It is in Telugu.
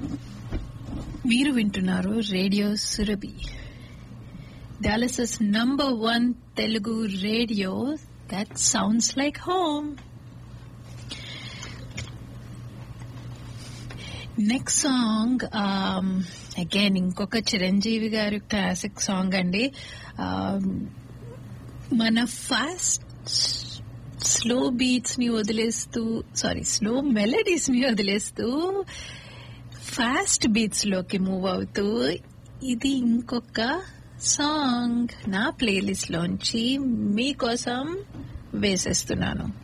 మీరు వింటున్నారు radio Surabhi Dallas's number one Telugu radio that sounds like home next song again ఇంకొక చిరంజీవి గారి క్లాసిక్ సాంగ్ అండి Um, మన ఫాస్ట్ స్లో బీట్స్ ని వదిలేస్తూ సారీ స్లో మెలడీస్ ని వదిలేస్తూ ఫాస్ట్ బీట్స్ లోకి మూవ్ అవుతూ ఇది ఇంకొక సాంగ్ నా ప్లేలిస్ట్ లోంచి మీకోసం వేసేస్తున్నాను